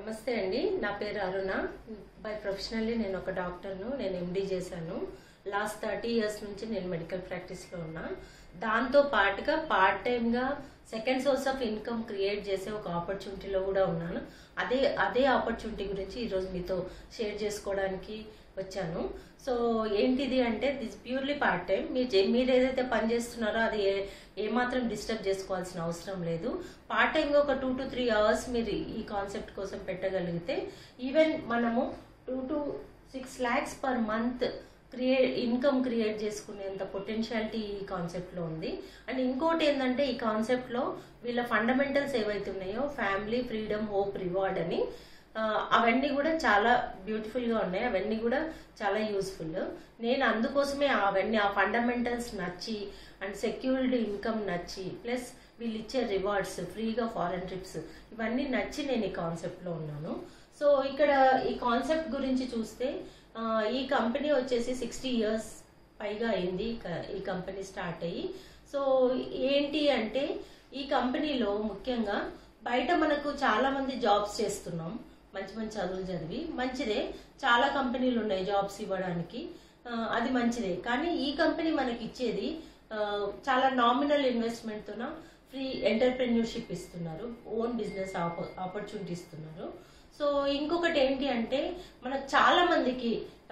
నమస్తే అండి నా పేరు అరుణ బై ప్రొఫెషనల్లీ నేను ఒక డాక్టర్ను నేను ఎండీ చేశాను లాస్ట్ థర్టీ ఇయర్స్ నుంచి నేను మెడికల్ ప్రాక్టీస్లో ఉన్నా దాంతో పాటుగా పార్ట్ టైంగా second source of income create చేసే ఒక ఆపర్చునిటీలో కూడా ఉన్నాను అదే అదే ఆపర్చునిటీ గురించి ఈరోజు మీతో షేర్ చేసుకోవడానికి వచ్చాను సో ఏంటిది అంటే దిస్ ప్యూర్లీ పార్ట్ టైం మీరు చే- మీరు ఏదైతే పని చేస్తున్నారో అది ఏ ఏమాత్రం డిస్టర్బ్ చేసుకోవాల్సిన అవసరం లేదు పార్ట్ టైంగా ఒక టూ టు త్రీ అవర్స్ మీరు ఈ కాన్సెప్ట్ కోసం పెట్టగలిగితే ఈవెన్ మనము two to six lakhs per month create income create చేసుకునేంత పొటెన్షియాలిటీ ఈ కాన్సెప్ట్లో ఉంది అండ్ ఇంకోటి ఏంటంటే ఈ కాన్సెప్ట్లో వీళ్ళ ఫండమెంటల్స్ ఏవైతే ఉన్నాయో ఫ్యామిలీ ఫ్రీడమ్ హోప్ రివార్డ్ అని ఆ, అవన్నీ కూడా చాలా బ్యూటిఫుల్ గా ఉన్నాయి అవన్నీ కూడా చాలా యూస్ఫుల్ నేను అందుకోసమే అవన్నీ ఆ ఫండమెంటల్స్ నచ్చి అండ్ సెక్యూర్డ్ ఇన్కమ్ నచ్చి ప్లస్ వీళ్ళు ఇచ్చే రివార్డ్స్ ఫ్రీగా ఫారెన్ ట్రిప్స్ ఇవన్నీ నచ్చి నేను ఈ కాన్సెప్ట్ లో ఉన్నాను సో ఇక్కడ ఈ కాన్సెప్ట్ గురించి చూస్తే ఆ, ఈ కంపెనీ వచ్చేసి సిక్స్టీ ఇయర్స్ పైగా అయింది క- ఈ కంపెనీ స్టార్ట్ అయ్యి సో ఏంటి అంటే ఈ కంపెనీలో ముఖ్యంగా బయట మనకు చాలా మంది జాబ్స్ చేస్తున్నాం మంచి మంచి చదువులు చదివి మంచిదే చాలా కంపెనీలు ఉన్నాయి జాబ్స్ ఇవ్వడానికి ఆ, అది మంచిదే కానీ ఈ కంపెనీ మనకి ఇచ్చేది ఆ, చాలా నామినల్ ఇన్వెస్ట్మెంట్తోన ఫ్రీ ఎంటర్ప్రెన్యూర్షిప్ ఇస్తున్నారు ఓన్ బిజినెస్ ఆపర్చునిటీ ఇస్తున్నారు సో ఇంకొకటి ఏంటి అంటే మనకు చాలా మందికి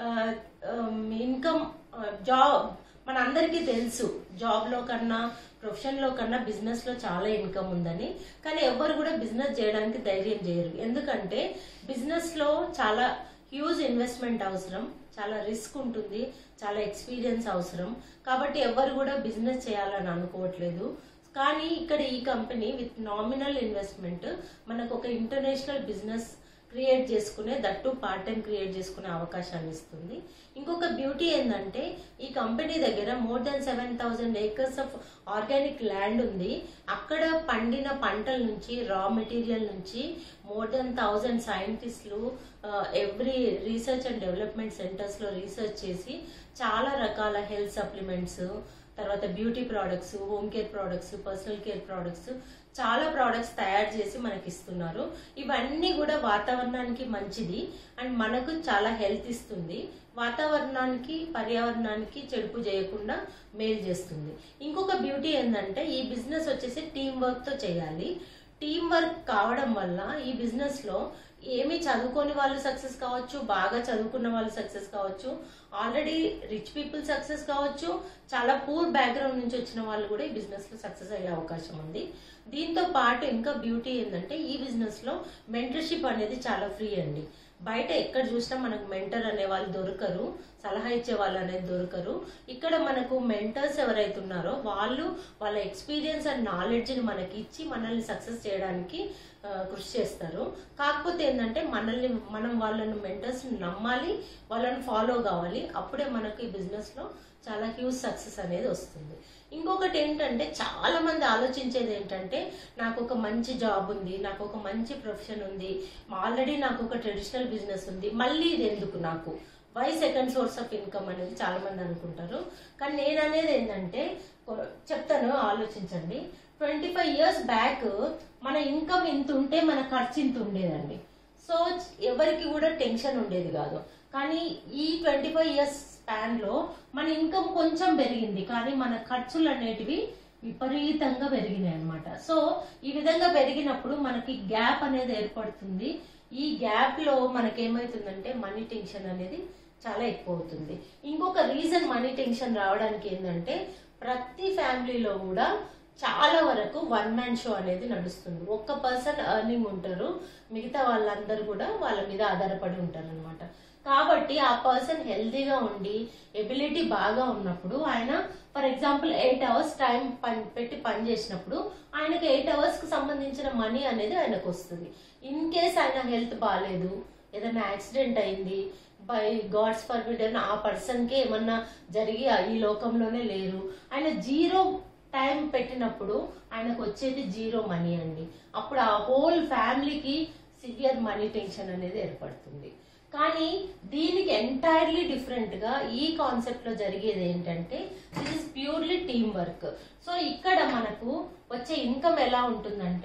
ఇన్కమ్ జాబ్ మన అందరికీ తెలుసు జాబ్ లో కన్నా ప్రొఫెషన్ లో కన్నా బిజినెస్ లో చాలా ఇన్కమ్ ఉందని కానీ ఎవరు కూడా బిజినెస్ చేయడానికి ధైర్యం చేయరు ఎందుకంటే బిజినెస్ లో చాలా హ్యూజ్ ఇన్వెస్ట్మెంట్ అవసరం చాలా రిస్క్ ఉంటుంది చాలా ఎక్స్పీరియన్స్ అవసరం కాబట్టి ఎవరు కూడా బిజినెస్ చేయాలని అనుకోవట్లేదు కానీ ఇక్కడ ఈ కంపెనీ విత్ నామినల్ ఇన్వెస్ట్మెంట్ మనకు ఒక ఇంటర్నేషనల్ బిజినెస్ క్రియేట్ చేసుకునే దట్టు పార్ట్ టైం క్రియేట్ చేసుకునే అవకాశాన్ని ఇస్తుంది ఇంకొక బ్యూటీ ఏంటంటే ఈ కంపెనీ దగ్గర more than seven thousand acres of organic land ఉంది అక్కడ పండిన పంటల నుంచి రా మెటీరియల్ నుంచి మోర్ దెన్ థౌజండ్ సైంటిస్టులు every research and development centres లో రీసెర్చ్ చేసి చాలా రకాల హెల్త్ సప్లిమెంట్స్ తర్వాత beauty products home care products personal care products చాలా ప్రోడక్ట్స్ తయారు చేసి మనకి ఇస్తున్నారు ఇవన్నీ కూడా వాతావరణానికి మంచిది అండ్ మనకు చాలా హెల్త్ ఇస్తుంది వాతావరణానికి పర్యావరణానికి చెడుపు చేయకుండా మేలు చేస్తుంది ఇంకొక బ్యూటీ ఏంటంటే ఈ బిజినెస్ వచ్చేసి టీం వర్క్ తో చేయాలి టీం వర్క్ కావడం వల్ల ఈ బిజినెస్ లో ఏమి చదువుకోని వాళ్ళు సక్సెస్ కావచ్చు బాగా చదువుకున్న వాళ్ళు సక్సెస్ కావచ్చు ఆల్రెడీ రిచ్ పీపుల్ సక్సెస్ కావచ్చు చాలా పూర్ బ్యాక్గ్రౌండ్ నుంచి వచ్చిన వాళ్ళు కూడా ఈ బిజినెస్ లో సక్సెస్ అయ్యే అవకాశం ఉంది దీంతో పాటు ఇంకా బ్యూటీ ఏంటంటే ఈ బిజినెస్ లో మెంటర్షిప్ అనేది చాలా ఫ్రీ అండి బయట ఎక్కడ చూసినా మనకు మెంటర్ అనే వాళ్ళు దొరకరు సలహా ఇచ్చే వాళ్ళు అనేది దొరకరు ఇక్కడ మనకు మెంటర్స్ ఎవరైతే ఉన్నారో వాళ్ళు వాళ్ళ ఎక్స్పీరియన్స్ అండ్ నాలెడ్జ్ ని మనకి ఇచ్చి మనల్ని సక్సెస్ చేయడానికి ఆ, కృషి చేస్తారు కాకపోతే ఏంటంటే మనల్ని మనం వాళ్ళని మెంటర్స్ నమ్మాలి వాళ్ళని ఫాలో కావాలి అప్పుడే మనకు ఈ బిజినెస్ లో చాలా హ్యూజ్ సక్సెస్ అనేది వస్తుంది ఇంకొకటి ఏంటంటే చాలా మంది ఆలోచించేది ఏంటంటే నాకు ఒక మంచి జాబ్ ఉంది నాకు ఒక మంచి ప్రొఫెషన్ ఉంది ఆల్రెడీ నాకు ఒక ట్రెడిషనల్ బిజినెస్ ఉంది మళ్ళీ ఇది ఎందుకు నాకు why second source of income అనేది చాలా మంది అనుకుంటారు కానీ నేను అనేది ఏంటంటే కొ- చెప్తాను ఆలోచించండి ట్వంటీ ఫైవ్ ఇయర్స్ బ్యాక్ మన ఇన్కమ్ ఇంత ఉంటే మన ఖర్చు ఇంత ఉండేదండి సో ఎవరికి కూడా టెన్షన్ ఉండేది కాదు కానీ ఈ ట్వంటీ ఫైవ్ ఇయర్స్ స్పాన్ లో మన ఇన్కమ్ కొంచెం పెరిగింది కానీ మన ఖర్చులు అనేటివి విపరీతంగా పెరిగినాయి అన్నమాట సో ఈ విధంగా పెరిగినప్పుడు మనకి గ్యాప్ అనేది ఏర్పడుతుంది ఈ గ్యాప్ లో మనకేమైతుందంటే మనీ టెన్షన్ అనేది చాలా ఎక్కువ అవుతుంది ఇంకొక రీజన్ మనీ టెన్షన్ రావడానికి ఏంటంటే ప్రతి ఫ్యామిలీలో కూడా చాలా వరకు వన్ మ్యాన్ షో అనేది నడుస్తుంది ఒక్క పర్సన్ ఎర్నింగ్ ఉంటారు మిగతా వాళ్ళందరూ కూడా వాళ్ళ మీద ఆధారపడి ఉంటారు అనమాట కాబట్టి ఆ పర్సన్ హెల్తీగా ఉండి ఎబిలిటీ బాగా ఉన్నప్పుడు ఆయన for example eight hours time పని పెట్టి పని చేసినప్పుడు ఆయనకి ఎయిట్ అవర్స్ కి సంబంధించిన మనీ అనేది ఆయనకు వస్తుంది ఇన్ కేస్ ఆయన హెల్త్ బాగాలేదు ఏదైనా యాక్సిడెంట్ అయింది బై గాడ్స్ పర్మిటన్ ఆ పర్సన్ కి ఏమన్నా జరిగి ఈ లోకంలోనే లేరు ఆయన జీరో టైం పెట్టినప్పుడు ఆయనకు వచ్చేది జీరో మనీ అండి అప్పుడు ఆ హోల్ ఫ్యామిలీకి సివియర్ మనీ టెన్షన్ అనేది ఏర్పడుతుంది కానీ దీనికి ఎంటైర్లీ డిఫరెంట్ గా ఈ కాన్సెప్ట్ లో జరిగేది ఏంటంటే this is purely team work so ఇక్కడ మనకు వచ్చే ఇన్కమ్ ఎలా ఉంటుందంటే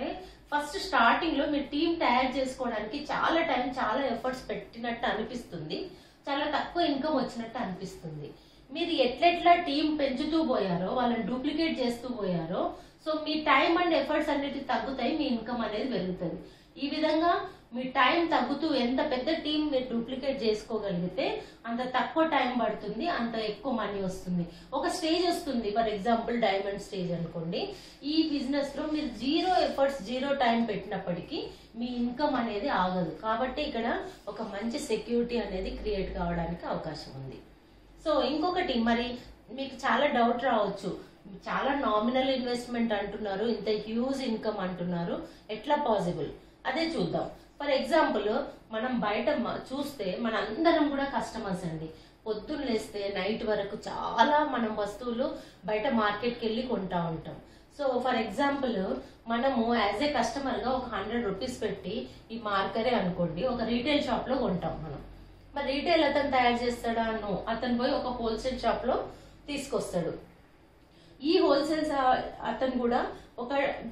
ఫస్ట్ స్టార్టింగ్ లో మీరు టీం తయారు చేసుకోవడానికి చాలా టైం చాలా ఎఫర్ట్స్ పెట్టినట్టు అనిపిస్తుంది చాలా తక్కువ ఇన్కమ్ వచ్చినట్టు అనిపిస్తుంది మీరు ఎట్లెట్లా టీం పెంచుతూ పోయారో వాళ్ళని డూప్లికేట్ చేస్తూ పోయారో సో మీ టైం అండ్ ఎఫర్ట్స్ అన్నిటి తగ్గుతాయి మీ ఇన్కమ్ అనేది పెరుగుతుంది ఈ విధంగా మీ టైం తగ్గుతూ ఎంత పెద్ద టీం మీరు డూప్లికేట్ చేసుకోగలిగితే అంత తక్కువ టైం పడుతుంది అంత ఎక్కువ మనీ వస్తుంది ఒక స్టేజ్ వస్తుంది ఫర్ ఎగ్జాంపుల్ డైమండ్ స్టేజ్ అనుకోండి ఈ బిజినెస్ లో మీరు జీరో ఎఫర్ట్స్ జీరో టైం పెట్టినప్పటికీ మీ ఇన్కమ్ అనేది ఆగదు కాబట్టి ఇక్కడ ఒక మంచి సెక్యూరిటీ అనేది క్రియేట్ కావడానికి అవకాశం ఉంది సో ఇంకొకటి మరి మీకు చాలా డౌట్ రావచ్చు చాలా నామినల్ ఇన్వెస్ట్మెంట్ అంటున్నారు ఇంత హ్యూజ్ ఇన్కమ్ అంటున్నారు ఎట్లా పాసిబుల్ అదే చూద్దాం ఫర్ ఎగ్జాంపుల్ మనం బయట మ- చూస్తే మన అందరం కూడా కస్టమర్స్ అండి పొద్దున్న లేస్తే నైట్ వరకు చాలా మనం వస్తువులు బయట మార్కెట్కి వెళ్ళి కొంటా ఉంటాం సో ఫర్ ఎగ్జాంపుల్ మనము యాజ్ ఏ కస్టమర్ గా ఒక హండ్రెడ్ రూపీస్ పెట్టి ఈ మార్కరే అనుకోండి ఒక రీటైల్ షాప్ లో కొంటాం మనం మరి రీటైల్ అతను తయారు చేస్తాడా నో అతను పోయి ఒక హోల్సేల్ షాప్ లో తీసుకొస్తాడు ఈ హోల్సేల్ అతను కూడా ఒక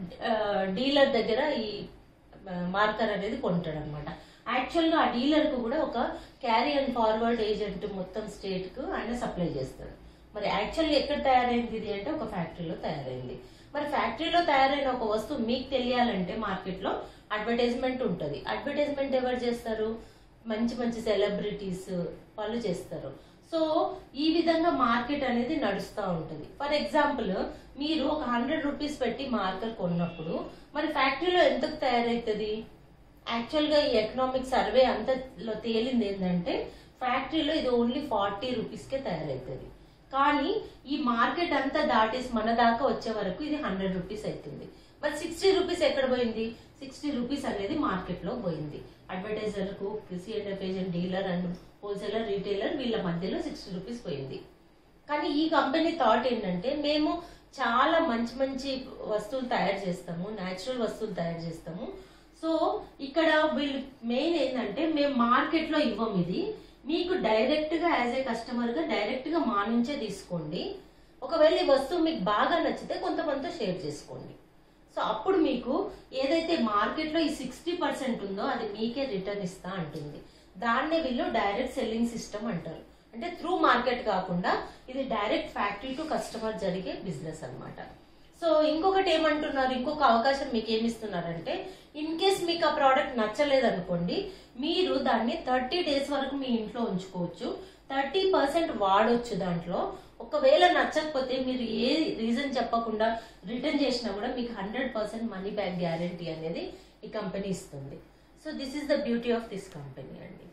డీలర్ దగ్గర ఈ మార్కర్ అనేది కొంటాడు అనమాట యాక్చువల్ గా ఆ డీలర్ కు కూడా ఒక క్యారీ అండ్ ఫార్వర్డ్ ఏజెంట్ మొత్తం స్టేట్ కు ఆయన సప్లై చేస్తాడు మరి యాక్చువల్లీ ఎక్కడ తయారైంది ఇది అంటే ఒక ఫ్యాక్టరీలో తయారైంది మరి ఫ్యాక్టరీలో తయారైన ఒక వస్తువు మీకు తెలియాలంటే మార్కెట్ లో అడ్వర్టైజ్మెంట్ ఉంటుంది అడ్వర్టైజ్మెంట్ ఎవరు చేస్తారు మంచి మంచి సెలబ్రిటీస్ వాళ్ళు చేస్తారు సో ఈ విధంగా మార్కెట్ అనేది నడుస్తూ ఉంటుంది ఫర్ ఎగ్జాంపుల్ మీరు ఒక హండ్రెడ్ రూపీస్ పెట్టి మార్కర్ కొన్నప్పుడు మరి ఫ్యాక్టరీలో ఎంతకు తయారవుతుంది యాక్చువల్ గా ఈ ఎకనామిక్ సర్వే అంతలో తేలింది ఏంటంటే ఫ్యాక్టరీలో ఇది ఓన్లీ ఫార్టీ రూపీస్ కే తయారవుతుంది కానీ ఈ మార్కెట్ అంతా దాటేసి మన దాకా వచ్చే వరకు ఇది హండ్రెడ్ రూపీస్ అవుతుంది మరి సిక్స్టీ రూపీస్ ఎక్కడ పోయింది సిక్స్టీ రూపీస్ అనేది మార్కెట్ లో పోయింది అడ్వర్టైజర్ కు C and F agent dealer and wholesaler retailer వీళ్ళ మధ్యలో సిక్స్టీ రూపీస్ పోయింది కానీ ఈ కంపెనీ థాట్ ఏంటంటే మేము చాలా మంచి మంచి వస్తువులు తయారు చేస్తాము న్యాచురల్ వస్తువులు తయారు చేస్తాము సో ఇక్కడ వీళ్ళు మెయిన్ ఏంటంటే మేము మార్కెట్ లో ఇవ్వం ఇది మీకు డైరెక్ట్ గా యాజ్ ఏ కస్టమర్ గా డైరెక్ట్ గా మా నుంచే తీసుకోండి ఒకవేళ ఈ వస్తువు మీకు బాగా నచ్చితే కొంతమందితో షేర్ చేసుకోండి సో అప్పుడు మీకు ఏదైతే మార్కెట్ లో ఈ సిక్స్టీ పర్సెంట్ ఉందో అది మీకే రిటర్న్ ఇస్తా అంటుంది దాన్నే వీళ్ళు డైరెక్ట్ సెల్లింగ్ సిస్టమ్ అంటారు అంటే త్రూ మార్కెట్ కాకుండా ఇది డైరెక్ట్ ఫ్యాక్టరీ టు కస్టమర్ జరిగే బిజినెస్ అన్నమాట సో ఇంకొకటి ఏమంటున్నారు ఇంకొక అవకాశం మీకు ఏమి ఇస్తున్నారంటే ఇన్ కేస్ మీకు ఆ ప్రోడక్ట్ నచ్చలేదు అనుకోండి మీరు దాన్ని థర్టీ డేస్ వరకు మీ ఇంట్లో ఉంచుకోవచ్చు థర్టీ పర్సెంట్ వాడొచ్చు దాంట్లో ఒకవేళ నచ్చకపోతే మీరు ఏ రీజన్ చెప్పకుండా రిటర్న్ చేసినా కూడా మీకు hundred percent money back guarantee అనేది ఈ కంపెనీ ఇస్తుంది so this is the beauty of this company అండి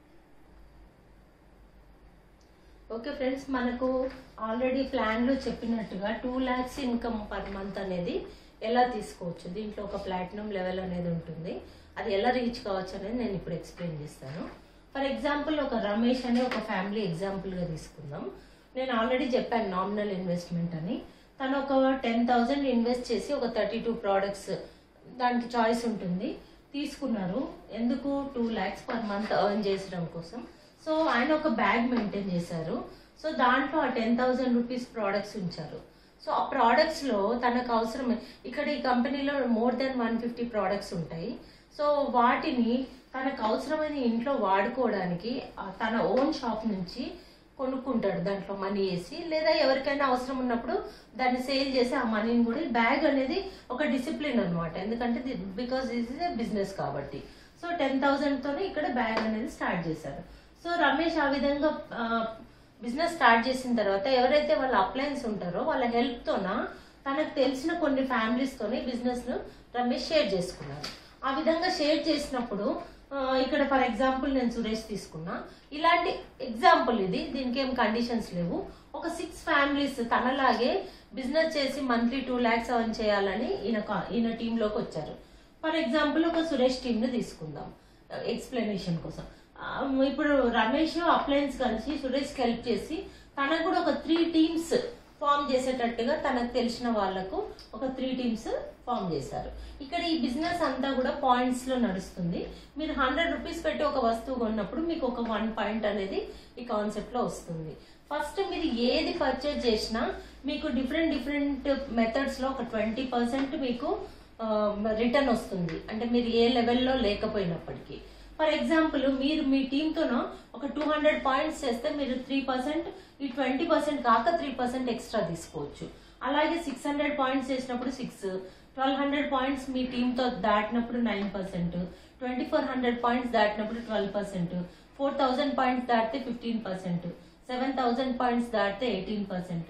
ఓకే ఫ్రెండ్స్ మనకు ఆల్రెడీ ప్లాన్లో చెప్పినట్టుగా two lakhs income per month అనేది ఎలా తీసుకోవచ్చు దీంట్లో ఒక ప్లాటినం లెవెల్ అనేది ఉంటుంది అది ఎలా రీచ్ కావచ్చు అనేది నేను ఇప్పుడు ఎక్స్ప్లెయిన్ చేస్తాను ఫర్ ఎగ్జాంపుల్ ఒక రమేష్ అనే ఒక ఫ్యామిలీ ఎగ్జాంపుల్గా తీసుకుందాం నేను ఆల్రెడీ చెప్పాను నామినల్ ఇన్వెస్ట్మెంట్ అని తను ఒక టెన్ థౌజండ్ ఇన్వెస్ట్ చేసి ఒక థర్టీ టూ ప్రోడక్ట్స్ దానికి చాయిస్ ఉంటుంది తీసుకున్నారు ఎందుకు two lakhs per month earn చేసడం కోసం సో ఆయన ఒక బ్యాగ్ మెయింటైన్ చేశారు సో దాంట్లో ఆ టెన్ థౌసండ్ రూపీస్ ప్రోడక్ట్స్ ఉంచారు సో ఆ ప్రోడక్ట్స్ లో తనకు అవసరం ఇక్కడ ఈ కంపెనీలో more then one fifty products ఉంటాయి సో వాటిని తనకు అవసరమైన ఇంట్లో వాడుకోవడానికి ఆ తన ఓన్ షాప్ నుంచి కొనుక్కుంటాడు దాంట్లో మనీ వేసి లేదా ఎవరికైనా అవసరం ఉన్నప్పుడు దాన్ని సేల్ చేసి ఆ మనీని కూడా బ్యాగ్ అనేది ఒక డిసిప్లిన్ అన్నమాట ఎందుకంటే because this is a business కాబట్టి సో టెన్ థౌసండ్ తోనే ఇక్కడ బ్యాగ్ అనేది స్టార్ట్ చేశారు సో రమేష్ ఆ విధంగా బిజినెస్ స్టార్ట్ చేసిన తర్వాత ఎవరైతే వాళ్ళ అప్లయన్స్ ఉంటారో వాళ్ళ హెల్ప్ తోన తనకు తెలిసిన కొన్ని ఫ్యామిలీస్ తోని బిజినెస్ ను రమేష్ షేర్ చేసుకున్నారు ఆ విధంగా షేర్ చేసినప్పుడు ఆ, ఇక్కడ ఫర్ ఎగ్జాంపుల్ నేను సురేష్ తీసుకున్నా ఇలాంటి ఎగ్జాంపుల్ ఇది దీనికి ఏం కండిషన్స్ లేవు ఒక సిక్స్ ఫ్యామిలీస్ తనలాగే బిజినెస్ చేసి మంత్లీ టూ ల్యాక్స్ అర్న్ చేయాలని ఈయన కా- ఈయన టీమ్ లోకి వచ్చారు ఫర్ ఎగ్జాంపుల్ ఒక సురేష్ టీమ్ ని తీసుకుందాం ఎక్స్ప్లెనేషన్ కోసం ఆ, ఇప్పుడు రమేష్ అప్లయన్స్ కలిసి సురేష్ హెల్ప్ చేసి తనకు కూడా ఒక త్రీ టీమ్స్ ఫామ్ చేసేటట్టుగా తనకు తెలిసిన వాళ్ళకు ఒక త్రీ టీమ్స్ ఫామ్ చేశారు ఇక్కడ ఈ బిజినెస్ అంతా కూడా పాయింట్స్ లో నడుస్తుంది మీరు హండ్రెడ్ రూపీస్ పెట్టి ఒక వస్తువు కొన్నప్పుడు మీకు ఒక వన్ పాయింట్ అనేది ఈ కాన్సెప్ట్ లో వస్తుంది ఫస్ట్ మీరు ఏది పర్చేజ్ చేసినా మీకు డిఫరెంట్ డిఫరెంట్ మెథడ్స్ లో ఒక ట్వంటీ పర్సెంట్ మీకు రిటర్న్ వస్తుంది అంటే మీరు ఏ లెవెల్లో లేకపోయినప్పటికీ ఫర్ ఎగ్జాంపుల్ మీరు మీ టీంతోనో ఒక టూ హండ్రెడ్ పాయింట్స్ చేస్తే మీరు త్రీ పర్సెంట్ ఈ ట్వంటీ పర్సెంట్ కాక త్రీ పర్సెంట్ ఎక్స్ట్రా తీసుకోవచ్చు అలాగే సిక్స్ హండ్రెడ్ పాయింట్స్ చేసినప్పుడు సిక్స్ ట్వెల్వ్ హండ్రెడ్ పాయింట్స్ మీ టీంతో దాటినప్పుడు nine percent twenty four hundred points దాటినప్పుడు twelve percent four thousand points దాటితే fifteen percent seven thousand points దాటితే eighteen percent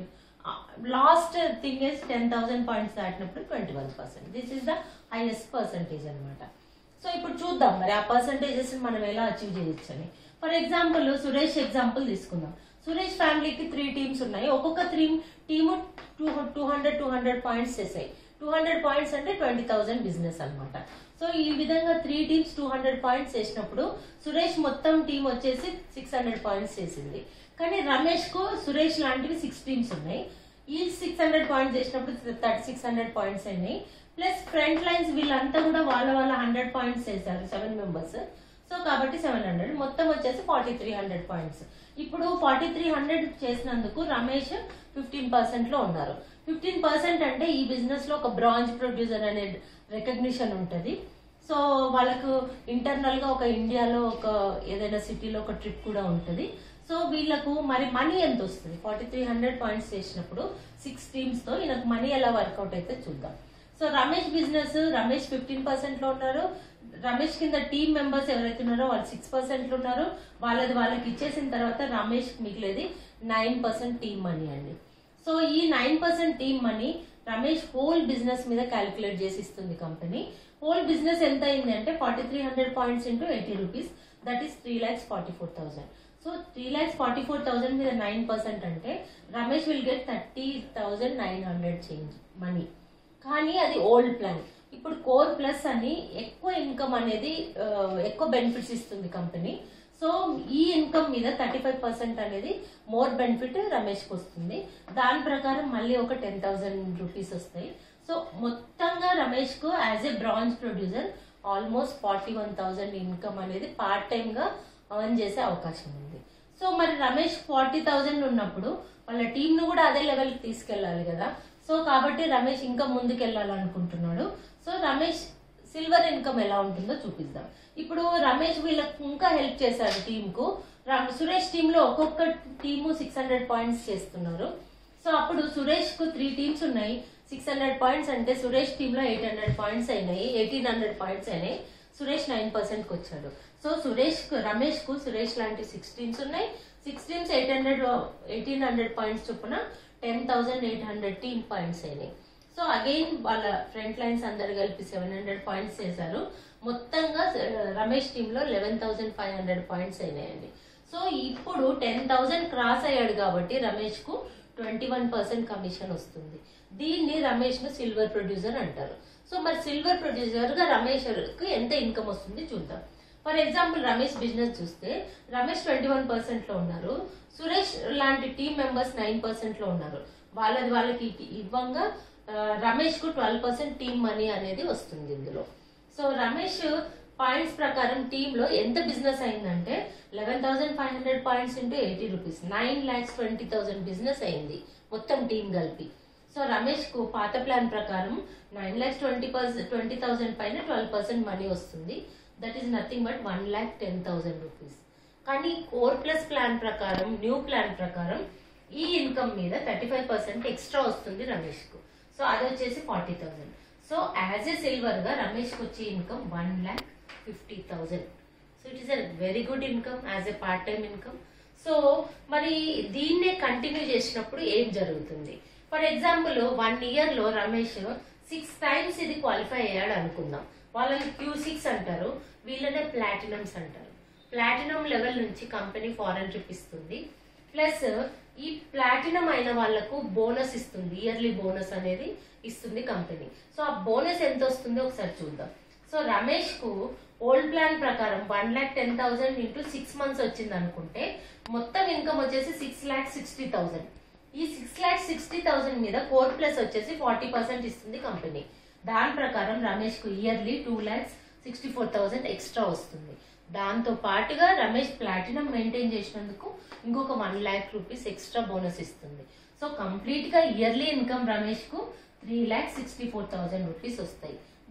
last thing is ten thousand points దాటినప్పుడు twenty one percent this is the highest percentage అనమాట so ఇప్పుడు చూద్దాం మరి ఆ percentages మనం ఎలా అచీవ్ చేయొచ్చు అని ఫర్ ఎగ్జాంపుల్ సురేష్ ఎగ్జాంపుల్ తీసుకుందాం సురేష్ ఫ్యామిలీకి త్రీ టీమ్స్ ఉన్నాయి ఒక్కొక్క three team two two hundred two hundred points చేసాయి టూ హండ్రెడ్ పాయింట్స్ అంటే ట్వంటీ థౌసండ్ బిజినెస్ అనమాట సో ఈ విధంగా three teams two hundred points చేసినప్పుడు సురేష్ మొత్తం టీం వచ్చేసి సిక్స్ హండ్రెడ్ పాయింట్స్ చేసింది కానీ రమేష్ కు సురేష్ లాంటివి సిక్స్ టీమ్స్ ఉన్నాయి ఈ సిక్స్ హండ్రెడ్ పాయింట్స్ చేసినప్పుడు థర్టీ సిక్స్ హండ్రెడ్ పాయింట్స్ అయినాయి ప్లస్ ఫ్రంట్ లైన్స్ వీళ్ళంతా కూడా వాళ్ళ వాళ్ళ హండ్రెడ్ పాయింట్స్ చేశారు సెవెన్ మెంబర్స్ సో కాబట్టి సెవెన్ హండ్రెడ్ మొత్తం వచ్చేసి ఫార్టీ త్రీ హండ్రెడ్ పాయింట్స్ ఇప్పుడు ఫార్టీ త్రీ హండ్రెడ్ చేసినందుకు రమేష్ ఫిఫ్టీన్ పర్సెంట్ లో ఉన్నారు ఫిఫ్టీన్ పర్సెంట్ అంటే ఈ బిజినెస్ లో ఒక బ్రాంజ్ ప్రొడ్యూసర్ అనే రికగ్నిషన్ ఉంటది సో వాళ్ళకు ఇంటర్నల్ గా ఒక ఇండియాలో ఒక ఏదైనా సిటీలో ఒక ట్రిప్ కూడా ఉంటది సో వీళ్ళకు మరి మనీ ఎంత వస్తుంది ఫార్టీ త్రీ హండ్రెడ్ పాయింట్స్ చేసినప్పుడు సిక్స్ టీమ్స్ తో ఈయనకు మనీ ఎలా వర్కౌట్ అయితే చూద్దాం so Ramesh business Ramesh fifteen percent లో ఉన్నారు రమేష్ కింద టీమ్ మెంబర్స్ ఎవరైతే ఉన్నారో వాళ్ళు సిక్స్ పర్సెంట్ లో ఉన్నారు వాళ్ళది వాళ్ళకి ఇచ్చేసిన తర్వాత రమేష్ మిగిలేది నైన్ పర్సెంట్ టీమ్ మనీ అండి సో ఈ nine percent team money Ramesh whole business మీద క్యాలిక్యులేట్ చేసి ఇస్తుంది కంపెనీ హోల్ బిజినెస్ ఎంత అయింది అంటే forty three hundred points into eighty rupees that is three lakhs forty four thousand so three lakhs forty four thousand మీద nine percent అంటే Ramesh will get thirty thousand nine hundred change money కానీ అది old plan ఇప్పుడు core plus అని ఎక్కువ income అనేది ఆ, ఎక్కువ బెనిఫిట్స్ ఇస్తుంది కంపెనీ సో ఈ ఇన్కమ్ మీద థర్టీ ఫైవ్ పర్సెంట్ అనేది మోర్ బెనిఫిట్ రమేష్కి వస్తుంది దాని ప్రకారం మళ్ళీ ఒక టెన్ థౌసండ్ రూపీస్ వస్తాయి సో మొత్తంగా రమేష్ కు as a bronze producer almost forty one thousand income అనేది పార్ట్ టైం గా ఎర్న్ చేసే అవకాశం ఉంది సో మరి రమేష్ ఫార్టీ థౌసండ్ ఉన్నప్పుడు వాళ్ళ టీం ను కూడా అదే లెవెల్ కి తీసుకెళ్లాలి కదా సో కాబట్టి రమేష్ ఇంకా ముందుకు వెళ్ళాలనుకుంటున్నాడు సో రమేష్ సిల్వర్ ఇన్కమ్ ఎలా ఉంటుందో చూపిద్దాం ఇప్పుడు రమేష్ వీళ్ళకి ఇంకా హెల్ప్ చేశాడు టీమ్ కు రా- సురేష్ టీమ్ లో ఒక్కొక్క టీము సిక్స్ హండ్రెడ్ పాయింట్స్ చేస్తున్నారు సో అప్పుడు సురేష్ కు త్రీ టీమ్స్ ఉన్నాయి సిక్స్ హండ్రెడ్ పాయింట్స్ అంటే సురేష్ టీమ్ లో ఎయిట్ హండ్రెడ్ పాయింట్స్ అయినాయి ఎయిటీన్ హండ్రెడ్ పాయింట్స్ అయినాయి సురేష్ నైన్ పర్సెంట్ కి వచ్చాడు సో సురేష్ కు రమేష్ కు సురేష్ లాంటి సిక్స్ టీమ్స్ ఉన్నాయి six teams eight hundred eighteen hundred points చొప్పున ten thousand eight hundred team points అయినాయి సో అగైన్ వాళ్ళ ఫ్రంట్ లైన్స్ అందరు కలిపి సెవెన్ హండ్రెడ్ పాయింట్స్ చేశారు మొత్తంగా ఆ, రమేష్ టీమ్ లో eleven thousand five hundred points అయినాయండి సో ఇప్పుడు టెన్ థౌసండ్ క్రాస్ అయ్యాడు కాబట్టి రమేష్ కు ట్వంటీ వన్ పర్సెంట్ కమిషన్ వస్తుంది దీన్ని రమేష్ ను సిల్వర్ ప్రొడ్యూసర్ అంటారు సో మరి సిల్వర్ ప్రొడ్యూసర్ గా రమేష్ కు ఎంత ఇన్కమ్ వస్తుంది చూద్దాం ఫర్ ఎగ్జాంపుల్ రమేష్ బిజినెస్ చూస్తే రమేష్ ట్వంటీ వన్ పర్సెంట్ లో ఉన్నారు సురేష్ లాంటి టీమ్ మెంబర్స్ నైన్ పర్సెంట్ లో ఉన్నారు వాళ్ళది వాళ్ళకి ఇవ్వంగా ఆ, రమేష్ కు ట్వెల్వ్ పర్సెంట్ టీమ్ మనీ అనేది వస్తుంది ఇందులో సో రమేష్ పాయింట్స్ ప్రకారం టీమ్ లో ఎంత బిజినెస్ అయిందంటే eleven thousand five hundred points into eighty rupees nine lakhs twenty thousand business అయింది మొత్తం టీం కలిపి సో రమేష్ కు పాత ప్లాన్ ప్రకారం nine lakhs twenty percent twenty thousand పైన ట్వెల్వ్ పర్సెంట్ మనీ వస్తుంది that is nothing but one lakh ten thousand rupees కానీ core plus plan ప్రకారం న్యూ ప్లాన్ ప్రకారం ఈ ఇన్కమ్ మీద థర్టీ ఫైవ్ పర్సెంట్ ఎక్స్ట్రా వస్తుంది రమేష్ కు సో అది వచ్చేసి forty thousand so as a silver గా రమేష్ కు వచ్చే income one lakh fifty thousand so it is a very good income as a part time income so మరి దీన్నే కంటిన్యూ చేసినప్పుడు ఏం జరుగుతుంది ఫర్ ఎగ్జాంపుల్ వన్ ఇయర్ లో రమేష్ సిక్స్ టైమ్స్ ఇది క్వాలిఫై అయ్యాడు అనుకుందాం వాళ్ళని క్యూ సిక్స్ అంటారు వీళ్ళనే ప్లాటినమ్స్ అంటారు ప్లాటినం లెవెల్ నుంచి కంపెనీ ఫారెన్ ట్రిప్ ఇస్తుంది ప్లస్ ఈ ప్లాటినం అయిన వాళ్లకు బోనస్ ఇస్తుంది ఇయర్లీ బోనస్ అనేది ఇస్తుంది కంపెనీ సో ఆ బోనస్ ఎంత వస్తుందో ఒకసారి చూద్దాం సో రమేష్ కు ఓల్డ్ ప్లాన్ ప్రకారం one lakh ten thousand into six months వచ్చింది అనుకుంటే మొత్తం ఇన్కమ్ వచ్చేసి సిక్స్ ల్యాక్ సిక్స్టీ థౌసండ్ ఈ సిక్స్ ల్యాక్ సిక్స్టీ థౌసండ్ మీద కోర్ ప్లస్ వచ్చేసి ఫార్టీ పర్సెంట్ ఇస్తుంది కంపెనీ దాని ప్రకారం రమేష్ కు yearly two lakhs sixty four thousand extra వస్తుంది దాంతో పాటుగా రమేష్ ప్లాటినం మెయింటైన్ చేసినందుకు ఇంకొక one lakh rupees extra bonus ఇస్తుంది సో కంప్లీట్ గా ఇయర్లీ ఇన్కమ్ రమేష్ కు three lakh sixty four thousand rupees వస్తాయి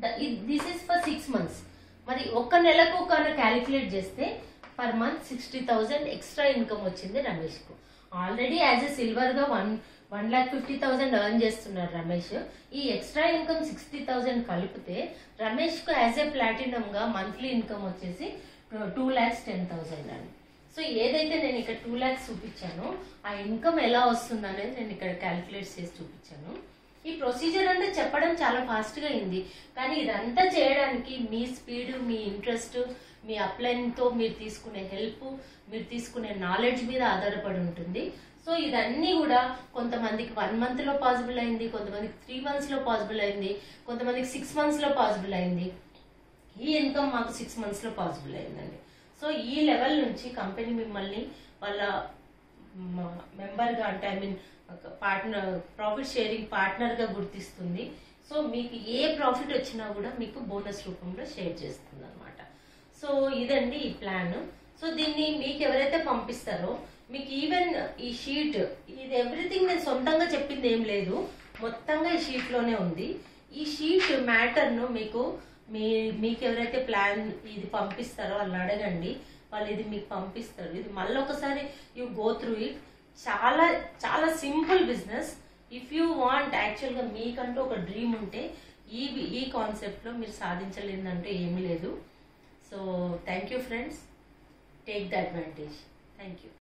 this is for six months మరి ఒక్క నెలకు ఒక క్యాలిక్యులేట్ చేస్తే per month sixty thousand extra income వచ్చింది రమేష్ కు ఆల్రెడీ యాజ్ ఎ సిల్వర్ గా one one lakh fifty thousand earn చేస్తున్నారు రమేష్ ఈ ఎక్స్ట్రా ఇన్కమ్ సిక్స్టీ థౌసండ్ కలిపితే రమేష్ కు యాజ్ ఏ ప్లాటినం గా మంత్లీ ఇన్కమ్ వచ్చేసి టూ ల్యాక్స్ టెన్ థౌసండ్ అండి సో ఏదైతే నేను ఇక్కడ టూ ల్యాక్స్ చూపించానో ఆ ఇన్కమ్ ఎలా వస్తుంది అనేది నేను ఇక్కడ క్యాలిక్యులేట్ చేసి చూపించాను ఈ ప్రొసీజర్ అంటే చెప్పడం చాలా ఫాస్ట్ గా అయింది కానీ ఇదంతా చేయడానికి మీ స్పీడ్ మీ ఇంట్రెస్ట్ మీ అప్లైన్ తో మీరు తీసుకునే హెల్ప్ మీరు తీసుకునే నాలెడ్జ్ మీద ఆధారపడి ఉంటుంది సో ఇదన్నీ కూడా కొంతమందికి వన్ మంత్ లో పాసిబుల్ అయింది కొంతమందికి త్రీ మంత్స్ లో పాసిబుల్ అయింది కొంతమందికి సిక్స్ మంత్స్ లో పాసిబుల్ అయింది ఈ ఇన్కమ్ మాకు సిక్స్ మంత్స్ లో పాసిబుల్ అయిందండి సో ఈ లెవెల్ నుంచి కంపెనీ మిమ్మల్ని వాళ్ళ మెంబర్ గా అంటే I mean partner profit sharing partner గా గుర్తిస్తుంది సో మీకు ఏ ప్రాఫిట్ వచ్చినా కూడా మీకు బోనస్ రూపంలో షేర్ చేస్తుంది అనమాట సో ఇదండి ఈ ప్లాన్ సో దీన్ని మీకు ఎవరైతే పంపిస్తారో మీకు ఈవెన్ ఈ షీట్ ఇది ఎవ్రీథింగ్ నేను సొంతంగా చెప్పింది ఏం లేదు మొత్తంగా ఈ షీట్ లోనే ఉంది ఈ షీట్ మ్యాటర్ ను మీకు మీ మీకు ఎవరైతే ప్లాన్ ఇది పంపిస్తారో వాళ్ళని అడగండి వాళ్ళు ఇది మీకు పంపిస్తారు ఇది మళ్ళీ ఒకసారి యూ గో త్రూ ఇట్ చాలా చాలా simple business if you want యాక్చువల్గా మీకంటూ ఒక డ్రీమ్ ఉంటే ఈ ఈ కాన్సెప్ట్లో మీరు సాధించలేదంటూ ఏమీ లేదు so thank you friends take the advantage thank you